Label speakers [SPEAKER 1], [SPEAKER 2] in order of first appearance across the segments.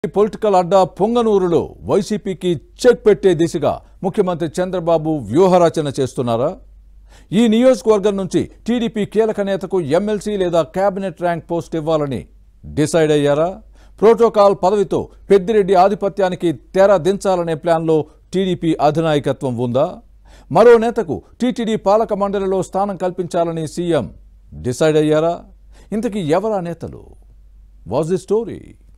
[SPEAKER 1] political అడ్డా పొంగనూరులో వైసీపీకి check పెట్టే దిశగా ముఖ్యమంత్రి చంద్రబాబు వ్యూహరచన చేస్తున్నారా ఈ నియోజకవర్గం నుంచి టీడీపీ కీలక నేతకు ఎమ్మెల్సీ లేదా కేబినెట్ ర్యాంక్ పోస్ట్ ఇవ్వాలని డిసైడ్ అయ్యారా ప్రోటోకాల్ పదవితో పెద్దిరెడ్డి ఆధిపత్యానికి తెర దించాలనే ప్లాన్లో టీడీపీ అధినాయకత్వం ఉందా మరో నేతకు టీటీడీ పాలక మండలిలో స్థానం కల్పించాలని సీఎం డిసైడ్ అయ్యారా ఇంతకీ ఎవరా నేతలు వాజ్ ది స్టోరీ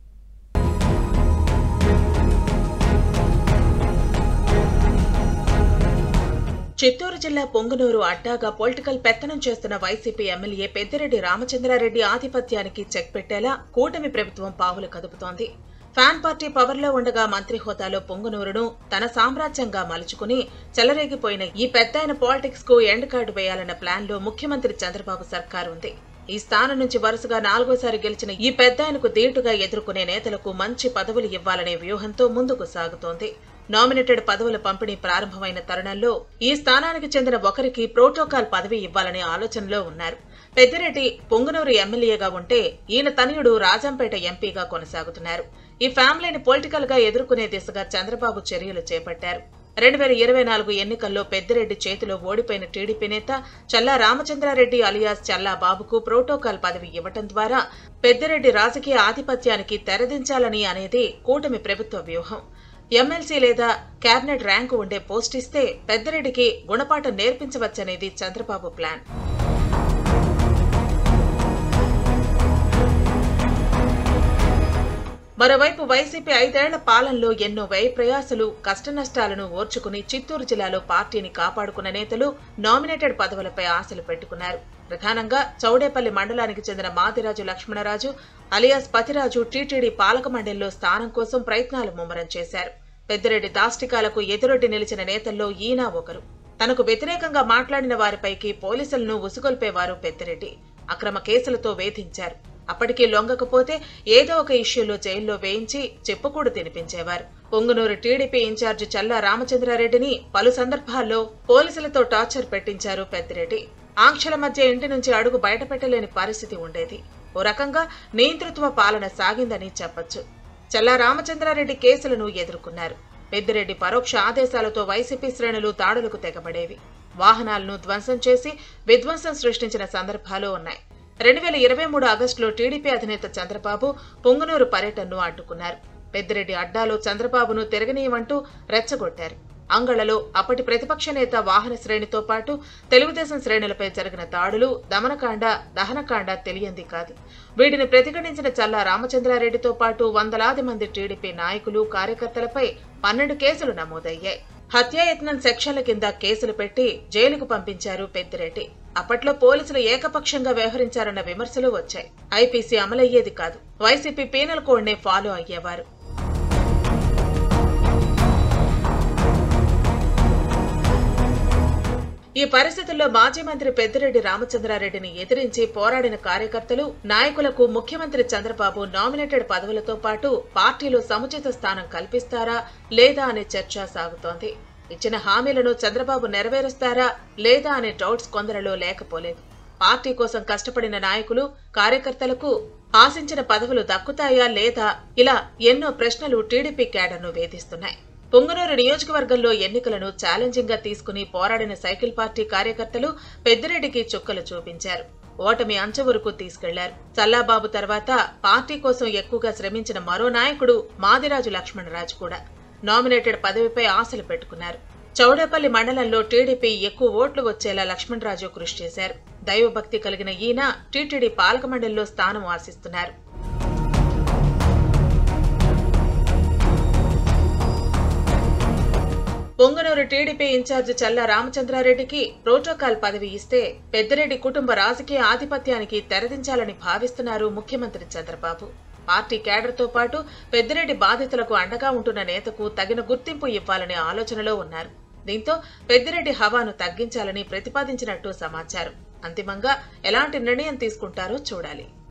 [SPEAKER 2] చిత్తూరు జిల్లా పొంగునూరు అడ్డాగా పొలిటికల్ పెత్తనం చేస్తున్న వైసీపీ ఎమ్మెల్యే పెద్దిరెడ్డి రామచంద్రారెడ్డి ఆధిపత్యానికి చెక్ పెట్టేలా కూటమి ప్రభుత్వం పావులు కదుపుతోంది ఫ్యాన్ పార్టీ పవర్లో ఉండగా మంత్రి హోదాలో పొంగునూరును తన సామ్రాజ్యంగా మలుచుకుని చెలరేగిపోయిన ఈ పెద్దాయన పాలిటిక్స్ కు ఎండ్ కార్డు వేయాలన్న ప్లాన్ లో ముఖ్యమంత్రి చంద్రబాబు సర్కార్ ఉంది ఈ స్థానం నుంచి వరుసగా నాలుగోసారి గెలిచిన ఈ పెద్దాయనకు దీటుగా ఎదుర్కొనే నేతలకు మంచి పదవులు ఇవ్వాలనే వ్యూహంతో ముందుకు సాగుతోంది నామినేటెడ్ పదవుల పంపిణీ ప్రారంభమైన తరుణంలో ఈ స్థానానికి చెందిన ఒకరికి ప్రోటోకాల్ పదవి ఇవ్వాలనే ఆలోచనలో ఉన్నారు పెద్దిరెడ్డి పొంగునూరు ఎమ్మెల్యేగా ఉంటే ఈయన తనయుడు రాజంపేట ఎంపీగా కొనసాగుతున్నారు ఈ ఫ్యామిలీని పొలిటికల్ గా ఎదుర్కొనే దిశగా చంద్రబాబు చర్యలు చేపట్టారు రెండు వేల ఇరవై నాలుగు ఎన్నికల్లో పెద్దిరెడ్డి చేతిలో ఓడిపోయిన టీడీపీ నేత చల్లా రామచంద్రారెడ్డి అలియాస్ చల్లా బాబుకు ప్రోటోకాల్ పదవి ఇవ్వటం ద్వారా పెద్దిరెడ్డి రాజకీయ ఆధిపత్యానికి తెరదించాలని అనేది కూటమి ప్రభుత్వ వ్యూహం ఎమ్మెల్సీ లేదా కేబినెట్ ర్యాంకు ఉండే పోస్ట్ ఇస్తే పెద్దిరెడ్డికి గుణపాఠం నేర్పించవచ్చనేది చంద్రబాబు ప్లాన్ మరోవైపు వైసీపీ ఐదేళ్ల పాలనలో ఎన్నో వ్యయ ప్రయాసలు కష్టనష్టాలను ఓర్చుకుని చిత్తూరు జిల్లాలో పార్టీని కాపాడుకున్న నేతలు నామినేటెడ్ పదవులపై ఆశలు పెట్టుకున్నారు ప్రధానంగా చౌడేపల్లి మండలానికి చెందిన మాదిరాజు లక్ష్మణరాజు అలియాస్ పతిరాజు టీటీడీ పాలక మండలిలో స్థానం కోసం ప్రయత్నాలు ముమ్మరం చేశారు పెద్దిరెడ్డి దాష్టికాలకు ఎదురొడ్డి నిలిచిన నేతల్లో ఈయన ఒకరు తనకు వ్యతిరేకంగా మాట్లాడిన వారిపైకి పోలీసులను ఉసుగొల్పేవారు పెద్దిరెడ్డి అక్రమ కేసులతో వేధించారు అప్పటికీ లొంగకపోతే ఏదో ఒక ఇష్యూలో జైల్లో వేయించి చెప్పుకూడు తినిపించేవారు పొంగునూరు టీడీపీ ఇన్ఛార్జి చల్లా రామచంద్రారెడ్డిని పలు సందర్భాల్లో పోలీసులతో టార్చర్ పెట్టించారు పెద్దిరెడ్డి ఆంక్షల మధ్య ఇంటి నుంచి అడుగు బయటపెట్టలేని పరిస్థితి ఉండేది ఓ రకంగా నియంతృత్వ పాలన సాగిందని చెప్పొచ్చు చల్లా రామచంద్రారెడ్డి కేసులను ఎదుర్కొన్నారు పెద్దిరెడ్డి పరోక్ష ఆదేశాలతో వైసీపీ శ్రేణులు దాడులకు తెగబడేవి వాహనాలను ధ్వంసం చేసి విధ్వంసం సృష్టించిన సందర్భాలు ఉన్నాయి రెండు వేల ఇరవై మూడు ఆగస్టులో టీడీపీ అధినేత చంద్రబాబు పొంగునూరు పర్యటనను అడ్డుకున్నారు పెద్దిరెడ్డి అడ్డాలో చంద్రబాబును తిరగనీయమంటూ రెచ్చగొట్టారు అంగళలో అప్పటి ప్రతిపక్ష నేత వాహన శ్రేణితో పాటు తెలుగుదేశం శ్రేణులపై జరిగిన దాడులు దమనకాండ దహనకాండ తెలియంది కాదు వీటిని ప్రతిఘటించిన చల్లా రామచంద్రారెడ్డితో పాటు వందలాది మంది టీడీపీ నాయకులు కార్యకర్తలపై పన్నెండు కేసులు నమోదయ్యాయి హత్యాయత్నం సెక్షన్ల కింద కేసులు పెట్టి జైలుకు పంపించారు పెద్దిరెడ్డి అప్పట్లో పోలీసులు ఏకపక్షంగా వ్యవహరించారన్న విమర్శలు వచ్చాయి ఐపీసీ అమలయ్యేది కాదు వైసీపీ పీనల్ కోడ్నే ఫాలో అయ్యేవారు ఈ పరిస్థితుల్లో మాజీ మంత్రి పెద్దిరెడ్డి రామచంద్రారెడ్డిని ఎదిరించి పోరాడిన కార్యకర్తలు నాయకులకు ముఖ్యమంత్రి చంద్రబాబు నామినేటెడ్ పదవులతో పాటు పార్టీలో సముచిత స్థానం కల్పిస్తారా లేదా అనే చర్చ సాగుతోంది ఇచ్చిన హామీలను చంద్రబాబు నెరవేరుస్తారా లేదా అనే డౌట్స్ కొందరిలో లేకపోలేదు పార్టీ కోసం కష్టపడిన నాయకులు కార్యకర్తలకు ఆశించిన పదవులు దక్కుతాయా లేదా ఇలా ఎన్నో ప్రశ్నలు టీడీపీ క్యాడర్ను వేధిస్తున్నాయి పొంగనూరు నియోజకవర్గంలో ఎన్నికలను ఛాలెంజింగ్ గా తీసుకుని పోరాడిన సైకిల్ పార్టీ కార్యకర్తలు పెద్దిరెడ్డికి చుక్కలు చూపించారు ఓటమి అంచెవరకు తీసుకెళ్లారు చల్లాబాబు తర్వాత పార్టీ కోసం ఎక్కువగా శ్రమించిన మరో నాయకుడు మాదిరాజు లక్ష్మణరాజు కూడా నామినేటెడ్ పదవిపై ఆశలు పెట్టుకున్నారు చౌడేపల్లి మండలంలో టీడీపీ ఎక్కువ ఓట్లు వచ్చేలా లక్ష్మణరాజు కృషి చేశారు దైవభక్తి కలిగిన ఈయన టీటీడీ పాలక మండలిలో స్థానం ఆశిస్తున్నారు పొంగనూరు టీడీపీ ఇన్ఛార్జ్ చల్లా రామచంద్రారెడ్డికి ప్రోటోకాల్ పదవి ఇస్తే పెద్దిరెడ్డి కుటుంబ రాజకీయ ఆధిపత్యానికి తెరదించాలని భావిస్తున్నారు ముఖ్యమంత్రి చంద్రబాబు పార్టీ కేడర్తో పాటు పెద్దిరెడ్డి బాధితులకు అండగా ఉంటున్న నేతకు తగిన గుర్తింపు ఇవ్వాలనే ఆలోచనలో ఉన్నారు దీంతో పెద్దిరెడ్డి హవాను తగ్గించాలని ప్రతిపాదించినట్టు సమాచారం అంతిమంగా ఎలాంటి నిర్ణయం తీసుకుంటారో చూడాలి